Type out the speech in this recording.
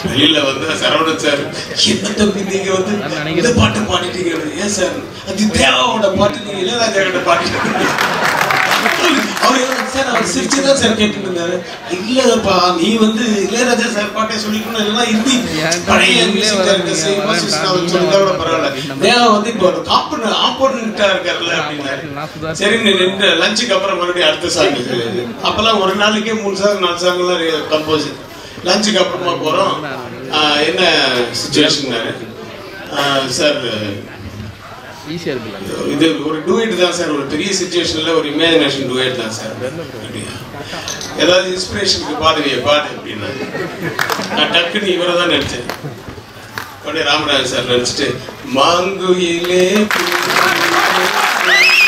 வெளியில வந்து சரவணன் சார் என்ன தம்பி நீங்க வந்து இந்த பாட்டு பாடிட்டீங்க ஏன் சார் அது தேவாவோட பாட்டு நீங்க இளையராஜா கிட்ட பாடிட்டீங்க அவர் என்ன- சார் அவர் சிரிச்சுதான் சார் கேட்டுட்டு இருந்தாரு இல்லப்பா நீ வந்து இளையராஜா சார் பாட்டே சொல்லிக்கணும் இல்லைன்னா ஹிந்தி பழைய மியூசிக் டைரக்டர்ஸ் இமாசிஸ்ட் அவர் சொல்லிட்டா கூட பரவாயில்ல தேவா வந்து இப்போ ஒரு காப்பன் ஆப்போனண்டா இருக்காருல்ல அப்படின்னாரு சரி நீ நின்று லஞ்சுக்கு அப்புறம் மறுபடியும் அடுத்த சாங் அப்பெல்லாம் ஒரு நாளைக்கே மூணு சாங் நாலு சாங்லாம் கம்போஸ் லஞ்சுக்கு அப்புறமா போறோம் ஆஹ் என்ன சுச்சுவேஷன்னாரு சார் ஈஸியாக இருக்குல்ல இது ஒரு டூயட் தான் சார் ஒரு பெரிய சுச்சுவேஷன்ல ஒரு இமேஜினேஷன் டூயட் தான் சார் அப்படியா ஏதாவது இன்ஸ்பிரேஷனுக்கு பாடுவிய பாடு அப்படின்னா நான் டக்குன்னு இவரை தான் நினைச்சேன் உடனே ராமராஜ் சார் நினைச்சிட்டு மாங்குயிலே பூங்குயிலே